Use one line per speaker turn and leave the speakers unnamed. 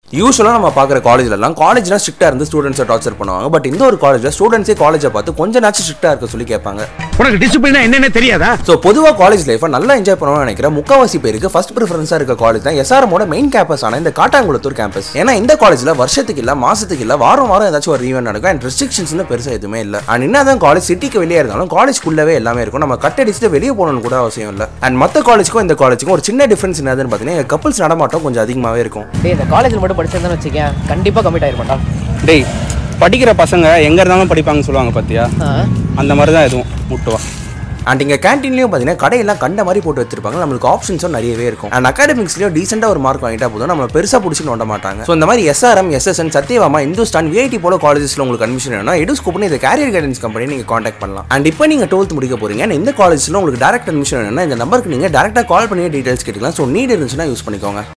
யூஸ்வலாக நம்ம பார்க்குற காலேஜ்லலாம் காலேஜ்லாம் ஸ்ட்ரிக்டாக இருந்து ஸ்டூடெண்ட்ஸை டார்ச்சர் பண்ணுவாங்க பட் இந்த ஒரு காலேஜில் ஸ்டூடெண்ட்ஸே காலேஜை பார்த்து கொஞ்சம் நாச்சும் ஸ்ட்ரிக்டாக இருக்க சொல்லி கேட்பாங்க
உனக்கு டிசிப்ளினா என்னன்னு தெரியாதா
ஸோ பொதுவாக காலேஜ் லைஃப்பை நல்லா என்ஜாய் பண்ணணும்னு நினைக்கிற முக்காவாசி பேருக்கு ஃபர்ஸ்ட் ப்ரிஃபரன்ஸாக இருக்க காலேஜ் தான் எஸ்ஆர்எமோட மெயின் கேம்பஸ் ஆன இந்த காட்டாங்குளத்தூர் கேம்பஸ் ஏன்னா இந்த காலேஜில் வருஷத்துக்கு இல்லை மாசத்துக்கு இல்லை வாரம் வாரம் ஏதாச்சும் ஒரு ஈவெண்ட் நடக்கும் அண்ட் ரெஸ்ட்ரிக்ஷன்ஸ்னு பெருசாக எதுவுமே இல்லை அண்ட் என்னதான் காலேஜ் சிட்டிக்கு வெளியே இருந்தாலும் காலேஜ்க்குள்ளவே எல்லாமே இருக்கும் நம்ம கட் அடிச்சுட்டு வெளியே போகணும்னு கூட அவசியம் இல்லை அண்ட் மற்ற காலேஜுக்கும் இந்த காலேஜுக்கும் ஒரு சின்ன டிஃபரன்ஸ் என்னதுன்னு பார்த்தீங்கன்னா கப்பல்ஸ் நடமாட்டம் கொஞ்சம் அதிகமாகவே இருக்கும்
டேய் இந்த காலேஜில் மட்டும் படிச்சிருந்தேன்னு வச்சுக்கேன் கண்டிப்பாக கமிட் ஆயிருமாட்டா
டேய் படிக்கிற பசங்க எங்கே இருந்தாலும் படிப்பாங்கன்னு சொல்லுவாங்க பார்த்தியா அந்த மாதிரி தான் எதுவும் முட்டுவா
அண்ட் இங்கே கேன்டீன்லையும் பார்த்தீங்கன்னா கடையெல்லாம் கண்ட மாதிரி போட்டு வச்சிருப்பாங்க நம்மளுக்கு ஆப்ஷன்ஸும் நிறையவே இருக்கும் அண்ட் அகாடமிக்ஸ்லையும் டீசெண்டாக ஒரு மார்க் வாங்கிட்டா போதும் நம்ம பெருசாக பிடிச்சி நோண்ட மாட்டாங்க ஸோ இந்த மாதிரி எஸ்ஆர்எம் எஸ்எஸ்என் சத்யவாமா இந்துஸ்தான் விஐடி போல காலேஜஸில் உங்களுக்கு அட்மிஷன் வேணும்னா எடுஸ்கோப்னு இந்த கேரியர் கைடன்ஸ் கம்பெனி நீங்கள் காண்டாக்ட் பண்ணலாம் அண்ட் இப்போ நீங்கள் டுவெல்த் முடிக்க போறீங்க and இந்த காலேஜில் உங்களுக்கு டேரக்ட் அட்மிஷன் வேணும்னா இந்த நம்பருக்கு நீங்கள் டேரெக்டாக கால் பண்ணி டீடைல்ஸ் கேட்டுக்கலாம் ஸோ நீட் இருந்துச்சுன்னா யூஸ் பண்ணிக்கோங்க